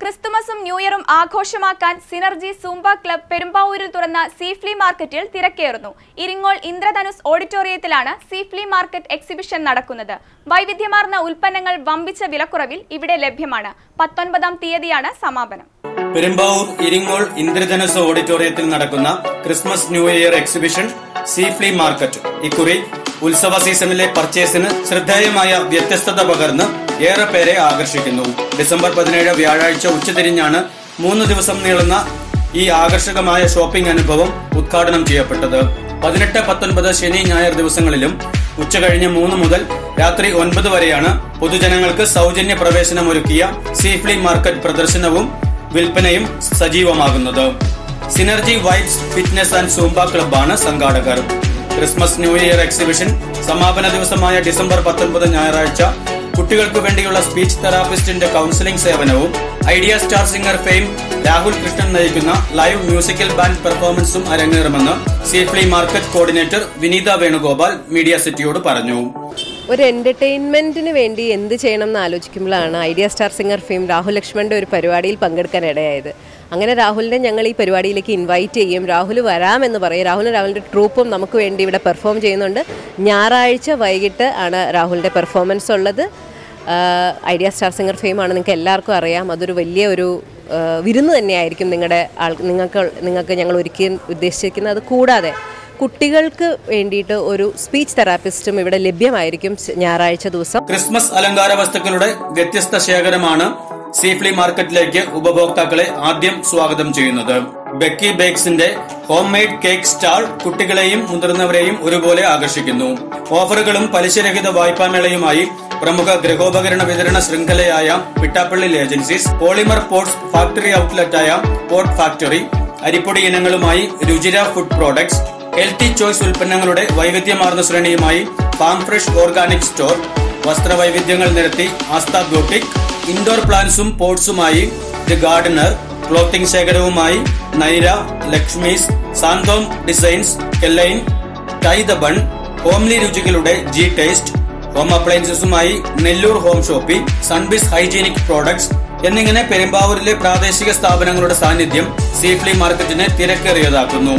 ക്രിസ്തുമസും new ഇയറും ആഘോഷമാക്കാൻ synergy Zumba club പെരുമ്പാവൂരിൽ തുറന്ന സീഫ്ലി മാർക്കറ്റിൽ തിരക്കേറുന്നു ഇരിങ്ങോൾ ഇന്ദ്രധനുസ് ഓഡിറ്റോറിയത്തിലാണ് സീഫ്ലി മാർക്കറ്റ് എക്സിബിഷൻ നടക്കുന്നത് വൈവിധ്യമാർന്ന ഉൽപ്പന്നങ്ങൾ വമ്പിച്ച വിലക്കുറവിൽ ഇവിടെ ലഭ്യമാണ് പത്തൊൻപതാം തീയതിയാണ് സമാപനം പെരുമ്പാവൂർ ഇരിങ്ങോൾ ഇന്ദ്രധനുസ് ഓഡിറ്റോറിയത്തിൽ നടക്കുന്ന ക്രിസ്മസ് ന്യൂ ഇയർ എക്സിബിഷൻ സീഫ്ലി മാർക്കറ്റ് ഇക്കുറി ഉത്സവ സീസണിലെ പർച്ചേസിന് ശ്രദ്ധേയമായ വ്യത്യസ്തത പകർന്ന് ഏറെ പേരെ ആകർഷിക്കുന്നു ഡിസംബർ പതിനേഴ് വ്യാഴാഴ്ച ഉച്ചതിരിഞ്ഞാണ് മൂന്ന് ദിവസം നീളുന്ന ഈ ആകർഷകമായ ഷോപ്പിംഗ് അനുഭവം ഉദ്ഘാടനം ചെയ്യപ്പെട്ടത് പതിനെട്ട് പത്തൊൻപത് ശനി ഞായർ ദിവസങ്ങളിലും ഉച്ചകഴിഞ്ഞ് മൂന്ന് മുതൽ രാത്രി ഒൻപത് വരെയാണ് പൊതുജനങ്ങൾക്ക് സൗജന്യ പ്രവേശനമൊരുക്കിയ സീഫ്ലി മാർക്കറ്റ് പ്രദർശനവും വിൽപ്പനയും സജീവമാകുന്നത് synergy vibes fitness and zumba ക്ലബ്ബാണ് സംഘാടകർ ക്രിസ്മസ് ന്യൂ ഇയർ എക്സിബിഷൻ സമാപന ദിവസമായ ഡിസംബർ പത്തൊൻപത് ഞായറാഴ്ച കുട്ടികൾക്ക് വേണ്ടിയുള്ള സ്പീച്ച് തെറാപ്പിസ്റ്റിന്റെ കൗൺസിലിംഗ് സേവനവും Idea star singer fame Rahul Krishnan നയിക്കുന്ന ലൈവ് മ്യൂസിക്കൽ ബാൻഡ് പെർഫോമൻസും അരങ്ങേറുമെന്ന് സീഫ്ലി market coordinator Vineetha Venugopal media സിറ്റിയോട് പറഞ്ഞു ഒരു എൻ്റർടൈൻമെൻറ്റിന് വേണ്ടി എന്ത് ചെയ്യണം എന്ന് ആലോചിക്കുമ്പോഴാണ് Idea star singer fame Rahul ലക്ഷ്മണൻ്റെ ഒരു പരിപാടിയിൽ പങ്കെടുക്കാൻ ഇടയായത് അങ്ങനെ രാഹുലിനെ ഞങ്ങൾ ഈ പരിപാടിയിലേക്ക് ഇൻവൈറ്റ് ചെയ്യും രാഹുൽ വരാമെന്ന് പറയും രാഹുലും രാഹുലിൻ്റെ ട്രൂപ്പും നമുക്ക് വേണ്ടി ഇവിടെ പെർഫോം ചെയ്യുന്നുണ്ട് ഞായറാഴ്ച വൈകിട്ട് ആണ് രാഹുലിൻ്റെ പെർഫോമൻസ് ഉള്ളത് ആഹ് ഐഡിയ സ്റ്റാർ സിംഗർ ഫെയിം ആണ് നിങ്ങൾക്ക് എല്ലാവർക്കും അറിയാം അതൊരു വലിയ ഒരു ആഹ് വിരുന്ന് തന്നെയായിരിക്കും നിങ്ങളുടെ ആൾ നിങ്ങൾക്ക് നിങ്ങൾക്ക് ഞങ്ങൾ ഒരുക്കി ഉദ്ദേശിച്ചിരിക്കുന്നത് അത് കൂടാതെ കുട്ടികൾക്ക് വേണ്ടിയിട്ട് ഒരു സ്പീച്ച് തെറാപ്പിസ്റ്റും ഇവിടെ ലഭ്യമായിരിക്കും ഞായറാഴ്ച ദിവസം ക്രിസ്മസ് അലങ്കാര വസ്തുക്കളുടെ വ്യത്യസ്ത ശേഖരമാണ് സീഫ്ലി മാർക്കറ്റിലേക്ക് ഉപഭോക്താക്കളെ ആദ്യം സ്വാഗതം ചെയ്യുന്നത് ബെക്കി ബേക്സിന്റെ ഹോം മെയ്ഡ് കേക്ക് സ്റ്റാൾ കുട്ടികളെയും മുതിർന്നവരെയും ഒരുപോലെ ആകർഷിക്കുന്നു ഓഫറുകളും പലിശരഹിത വായ്പാമേളയുമായി പ്രമുഖ ഗൃഹോപകരണ വിതരണ ശൃംഖലയായ Pittappilly agencies polymer ports factory ഔട്ട്ലെറ്റായ പോർട്ട് ഫാക്ടറി അരിപ്പൊടി ഇനങ്ങളുമായി Ruchira food products healthy choice ഉൽപ്പന്നങ്ങളുടെ വൈവിധ്യമാർന്ന ശ്രേണിയുമായി ഫാം ഫ്രഷ് ഓർഗാനിക് സ്റ്റോർ വസ്ത്രവൈവിധ്യങ്ങൾ നിരത്തി ആസ്ത ബ്യൂട്ടിക് ഇൻഡോർ പ്ലാന്റ്സും പോട്ട്സുമായി ദി ഗാർഡനർ ക്ലോത്തിംഗ് ശേഖരവുമായി നൈര ലക്ഷ്മീസ് സാന്തോം ഡിസൈൻസ് കെല്ലൈൻ ടൈ ദ ബൺ ഹോംലി രുചികളുടെ ജി ടേസ്റ്റ് ഹോം അപ്ലയൻസസുമായി Nellore home shoppe Sunbiz hygienic products എന്നിങ്ങനെ പെരുമ്പാവൂരിലെ പ്രാദേശിക സ്ഥാപനങ്ങളുടെ സാന്നിധ്യം സീഫ്ലി മാർക്കറ്റിനെ തിരക്കേറിയതാക്കുന്നു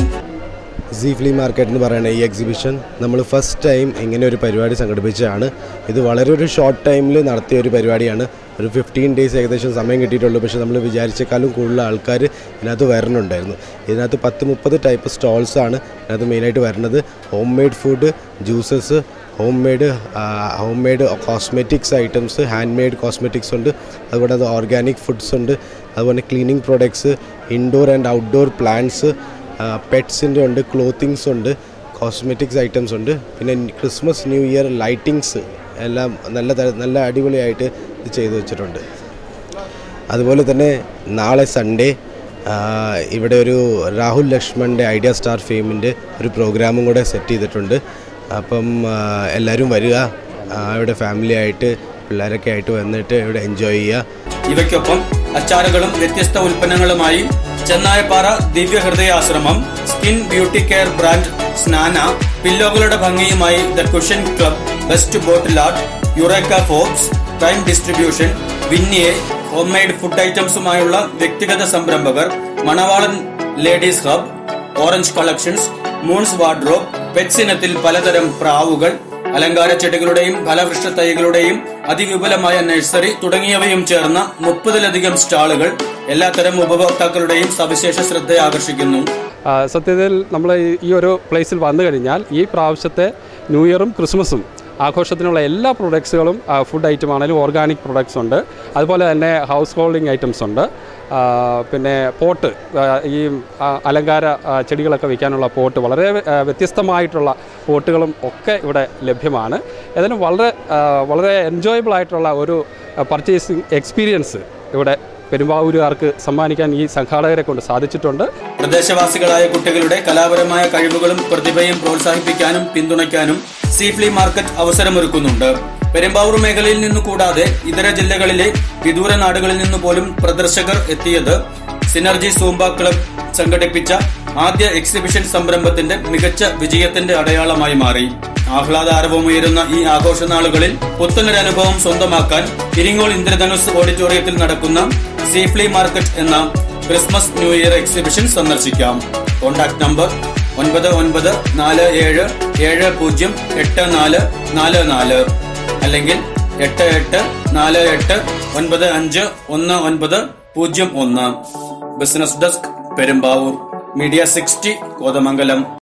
സീ ഫ്ലീ മാർക്കറ്റ് എന്ന് പറയുന്ന ഈ എക്സിബിഷൻ നമ്മൾ ഫസ്റ്റ് ടൈം ഇങ്ങനെ ഒരു പരിപാടി സംഘടിപ്പിച്ചതാണ് ഇത് വളരെ ഒരു ഷോർട്ട് ടൈമിൽ നടത്തിയ ഒരു പരിപാടിയാണ് ഒരു ഫിഫ്റ്റീൻ ഡേയ്സ് ഏകദേശം സമയം കിട്ടിയിട്ടുള്ളൂ പക്ഷേ നമ്മൾ വിചാരിച്ചേക്കാളും കൂടുതൽ ആൾക്കാർ ഇതിനകത്ത് വരണുണ്ടായിരുന്നു ഇതിനകത്ത് പത്ത് മുപ്പത് ടൈപ്പ് സ്റ്റോൾസ് ആണ് ഇതിനകത്ത് മെയിനായിട്ട് വരുന്നത് home made food juices home made home made cosmetics items hand made cosmetics ഉണ്ട് അതുപോലെ അത് ഓർഗാനിക് ഫുഡ്സ് ഉണ്ട് അതുപോലെ cleaning products indoor and outdoor plants പെറ്റ്സിൻ്റെ ഉണ്ട് ക്ലോത്തിങ്സ് ഉണ്ട് കോസ്മെറ്റിക്സ് ഐറ്റംസ് ഉണ്ട് പിന്നെ ക്രിസ്മസ് ന്യൂ ഇയർ ലൈറ്റിങ്സ് എല്ലാം നല്ല തര- നല്ല അടിപൊളിയായിട്ട് ഇത് ചെയ്തു വെച്ചിട്ടുണ്ട് അതുപോലെ തന്നെ നാളെ സൺഡേ ഇവിടെ ഒരു രാഹുൽ ലക്ഷ്മണിൻ്റെ ഐഡിയ സ്റ്റാർ ഫെയിമിൻ്റെ ഒരു പ്രോഗ്രാമും കൂടെ സെറ്റ് ചെയ്തിട്ടുണ്ട് അപ്പം ആ, എല്ലാവരും വരിക ആ, ഇവിടെ ഫാമിലി ആയിട്ട് പിള്ളേരൊക്കെ ആയിട്ട് വന്നിട്ട് ഇവിടെ എൻജോയ് ചെയ്യുക ഇവയ്ക്കൊപ്പം അച്ചാറുകളും വ്യത്യസ്ത ഉൽപ്പന്നങ്ങളുമായി Chennayappara Divyahridayashramam skin beauty care brand Snana പില്ലോകളുടെ ഭംഗിയുമായി the cushion club best bottle art Eureka Forbes prime distribution വിന്നിയെ ഹോം മെയ്ഡ് ഫുഡ് ഐറ്റംസുമായുള്ള വ്യക്തിഗത സംരംഭകർ Manavalan ladies hub orange collections moons wardrobe pets ഇനത്തിൽ പലതരം പ്രാവുകൾ അലങ്കാര ചെടികളുടെയും ഫലവൃക്ഷ തൈകളുടെയും അതിവിപുലമായ നഴ്സറി തുടങ്ങിയവയും ചേർന്ന മുപ്പതിലധികം സ്റ്റാളുകൾ എല്ലാത്തരം ഉപഭോക്താക്കളുടെയും സവിശേഷ ശ്രദ്ധ ആകർഷിക്കുന്നു ആ, സത്യത്തിൽ നമ്മൾ ഈ- ഈ ഒരു പ്ലേസിൽ വന്നു കഴിഞ്ഞാൽ ഈ പ്രാവശ്യത്തെ ന്യൂ ഇയറും ക്രിസ്മസും ആഘോഷത്തിനുള്ള എല്ലാ പ്രൊഡക്ട്സുകളും ഫുഡ് ഐറ്റം ആണെങ്കിലും ഓർഗാനിക് പ്രൊഡക്ട്സ് ഉണ്ട് അതുപോലെ തന്നെ ഹൗസ് ഹോൾഡിംഗ് ഐറ്റംസ് ഉണ്ട് ആ, പിന്നെ പോട്ട് ആ, ഈ ആ, അലങ്കാര ആ, ചെടികളൊക്കെ വയ്ക്കാനുള്ള പോട്ട് വളരെ ആ, വ്യത്യസ്തമായിട്ടുള്ള പോട്ടുകളും ഒക്കെ ഇവിടെ ലഭ്യമാണ് ഏതായാലും വളരെ ആ, വളരെ എൻജോയബിൾ ആയിട്ടുള്ള ഒരു പർച്ചേസിങ് എക്സ്പീരിയൻസ് ഇവിടെ പെരുമ്പാവൂരുകാർക്ക് സമ്മാനിക്കാൻ ഈ സംഘാടകരെ കൊണ്ട് സാധിച്ചിട്ടുണ്ട് പ്രദേശവാസികളായ കുട്ടികളുടെ കലാപരമായ കഴിവുകളും പ്രതിഭയും പ്രോത്സാഹിപ്പിക്കാനും പിന്തുണയ്ക്കാനും സീഫ്ലി മാർക്കറ്റ് അവസരമൊരുക്കുന്നുണ്ട് പെരുമ്പാവൂർ മേഖലയിൽ നിന്നു കൂടാതെ ഇതര ജില്ലകളിലെ വിദൂര നാടുകളിൽ നിന്നു പോലും പ്രദർശകർ എത്തിയത് സിനർജി സൂംബ ക്ലബ് സംഘടിപ്പിച്ച ആദ്യ എക്സിബിഷൻ സംരംഭത്തിന്റെ മികച്ച വിജയത്തിന്റെ അടയാളമായി മാറി ആഹ്ലാദാരവമുയരുന്ന ഈ ആഘോഷ നാളുകളിൽ പുത്തനൊരു അനുഭവം സ്വന്തമാക്കാൻ ഇരിങ്ങോൾ ഇന്ദ്രധനുസ് ഓഡിറ്റോറിയത്തിൽ നടക്കുന്ന സീഫ്ലി മാർക്കറ്റ് എന്ന ക്രിസ്മസ് ന്യൂ ഇയർ എക്സിബിഷൻ സന്ദർശിക്കാം കോൺടാക്ട് നമ്പർ ഒൻപത് ഒൻപത് നാല് ഏഴ് ഏഴ് പൂജ്യം എട്ട് നാല് നാല് നാല് അല്ലെങ്കിൽ എട്ട് എട്ട് നാല് എട്ട് ഒൻപത് അഞ്ച് ഒന്ന് ഒൻപത് പൂജ്യം ഒന്ന് business desk Perumbavoor media sixty Kothamangalam